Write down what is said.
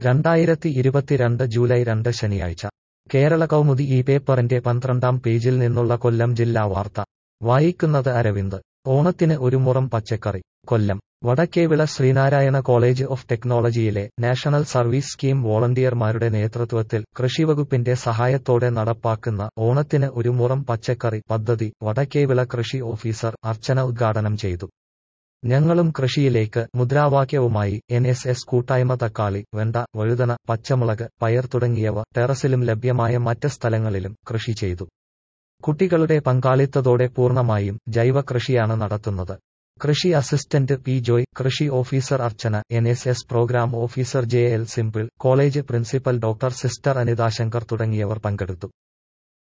രണ്ടായിരത്തി ഇരുപത്തിരണ്ട് ജൂലൈ രണ്ട് ശനിയാഴ്ച കേരള കൗമുദി ഈ പേപ്പറിന്റെ പന്ത്രണ്ടാം പേജിൽ നിന്നുള്ള കൊല്ലം ജില്ലാ വാർത്ത വായിക്കുന്നത് അരവിന്ദ് ഓണത്തിന് ഒരു മുറം പച്ചക്കറി കൊല്ലം വടക്കേവിള ശ്രീനാരായണ കോളേജ് ഓഫ് ടെക്നോളജിയിലെ നാഷണൽ സർവീസ് സ്കീം വോളണ്ടിയർമാരുടെ നേതൃത്വത്തിൽ കൃഷിവകുപ്പിന്റെ സഹായത്തോടെ നടപ്പാക്കുന്ന ഓണത്തിന് ഒരു മുറം പച്ചക്കറി പദ്ധതി വടക്കേവിള കൃഷി ഓഫീസർ അർച്ചന ഉദ്ഘാടനം ചെയ്തു ഞങ്ങളും കൃഷിയിലേക്ക് മുദ്രാവാക്യവുമായി എൻ എസ് എസ് കൂട്ടായ്മ തക്കാളി വെണ്ട വഴുതന പച്ചമുളക് പയർ തുടങ്ങിയവ ടെറസിലും ലഭ്യമായ മറ്റ് സ്ഥലങ്ങളിലും കൃഷി ചെയ്തു കുട്ടികളുടെ പങ്കാളിത്തത്തോടെ പൂർണ്ണമായും ജൈവ കൃഷിയാണ് നടത്തുന്നത് കൃഷി അസിസ്റ്റന്റ് പി ജോയ് കൃഷി ഓഫീസർ അർച്ചന N S S programme officer J L simple college principal doctor sister അനിതാശങ്കർ തുടങ്ങിയവർ പങ്കെടുത്തു